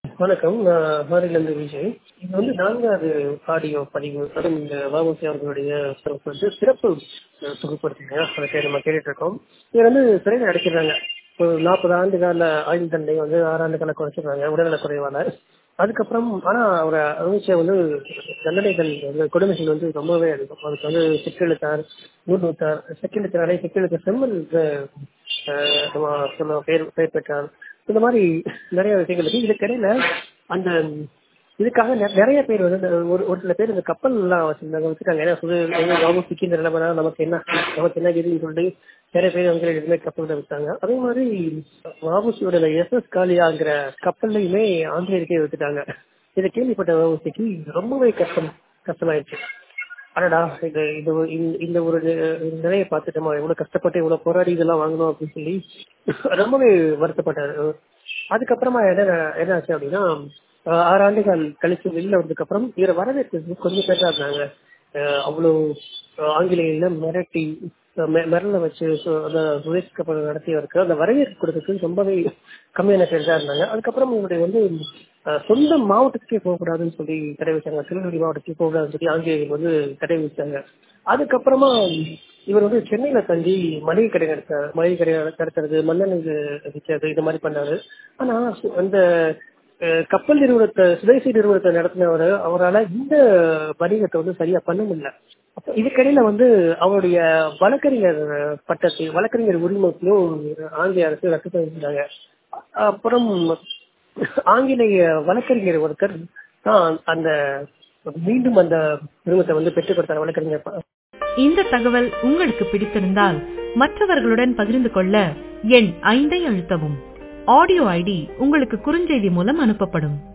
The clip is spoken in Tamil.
வணக்கம் நான் மாரிலிருந்து விஜய் இது வந்து நான்காவது ஆடியோ பதிவு அதுவும் இந்த வாமசி அவர்களுடைய சிறப்பு வந்து சிறப்பு அஹ், தொகுப்பு இருக்குங்க அதை கே- நம்ம கேட்டுட்டு இருக்கோம் இவர் வந்து சிறையில் அடைக்கிறாங்க ஒரு நாற்பது ஆண்டு கால ஆயுள் தண்டனை வந்து ஆறு ஆண்டு கால குறைச்சிருக்காங்க உடல்நலக் குறைவால அதுக்கப்புறம் ஆனா அவர் அறிவிச்ச வந்து தண்டனைகள் வந்து கொடுமைகள் வந்து ரொம்பவே அதிகம் அதுக்கு வந்து சிக்கெழுத்தார் நூல்நூத்தார் செக்கெழுத்தாரை செக்கெழுத்த செம்மல் அஹ், நம்ம சொன்ன பேர் பெயர் பெற்றார் இந்த மாதிரி நிறைய விஷயங்கள் இருக்கு இதுக்கிடையில அந்த இதுக்காக நெ- நிறைய பேர் வந்து இந்த ஒரு ஒரு சில பேர் இந்த கப்பல் எல்லாம் வச்சிருந்தாங்க வச்சுட்டாங்க ஏன்னா சுது எங்க கவர்மெண்ட் சிக்கின்ற நிலைமை நமக்கு என்ன நமக்கு என்ன இதுன்னு சொல்லிட்டு நிறைய பேர் வந்து எதுவுமே கப்பல் விட்டாங்க அதே மாதிரி வாபுசியோட எஸ் எஸ் காலியாங்கிற கப்பல்லையுமே ஆங்கிலேயருக்கே வித்துட்டாங்க இதை கேள்விப்பட்ட வாபுசிக்கு ரொம்பவே கஷ்டம் கஷ்டமாயிடுச்சு அடடா இது இது ஒரு- இந்த- இந்த ஒரு நி- நிலையை பார்த்துட்டோமா இவ்வளவு கஷ்டப்பட்டு இவ்வளவு போராடி இதெல்லாம் வாங்கணும் அப்படின்னு சொல்லி ரொம்பவே வருத்தப்பட்டாரு அதுக்கப்புறமா என்ன என்ன ஆச்சு அப்படின்னா ஆஹ் ஆறு ஆண்டுகள் கழிச்சு வெளியில வந்ததுக்கு அப்புறம் இவரை வரவேற்கிறது கொஞ்சம் பேரா இருந்தாங்க ஆஹ் அவ்வளவு ஆஹ் ஆங்கிலேயில மிரட்டி ஆஹ் மிர- மிரள வச்சு சு- அந்த சுரேஷ் கப்பல் நடத்தியவருக்கு அந்த வரவேற்பு கொடுத்ததுக்கு ரொம்பவே கம்மியான பேர் தான் இருந்தாங்க அதுக்கப்புறம் இவருடைய வந்து ஆஹ் சொந்த மாவட்டத்துக்கே போகக்கூடாதுன்னு சொல்லி தடை வச்சாங்க திருநெல்வேலி மாவட்டத்துக்கு போகக்கூடாதுன்னு சொல்லி ஆங்கிலேயர்கள் வந்து தடை வச்சாங்க அதுக்கப்புறமா இவர் வந்து சென்னையில தங்கி மளிகை கடை நடத்தார் மளிகை கடை நடத்துறது மண்ணெண்ணெய் விற்கிறது இது மாதிரி பண்ணாரு ஆனா சு- அந்த அஹ், கப்பல் நிறுவனத்தை சுதேசி நிறுவனத்தை நடத்தினவர் அவரால் இந்த வணிகத்தை வந்து சரியா பண்ண முடியல அப்ப இதுக்கிடையில வந்து அவருடைய வழக்கறிஞர் பட்டத்தை வழக்கறிஞர் உரிமத்தையும் ஆங்கில அரசு ரத்து பண்ணியிருந்தாங்க அப்புறம் ஆங்கிலேய வழக்கறிஞர் ஒருத்தர் தான் அந்த மீண்டும் அந்த உரிமத்தை வந்து பெற்றுக் கொடுத்தார் வழக்கறிஞர் ப- இந்த தகவல் உங்களுக்கு பிடித்திருந்தால் மற்றவர்களுடன் பகிர்ந்து கொள்ள எண் ஐந்தை அழுத்தவும் ஆடியோ ஐடி உங்களுக்கு குறுஞ்செய்தி மூலம் அனுப்பப்படும்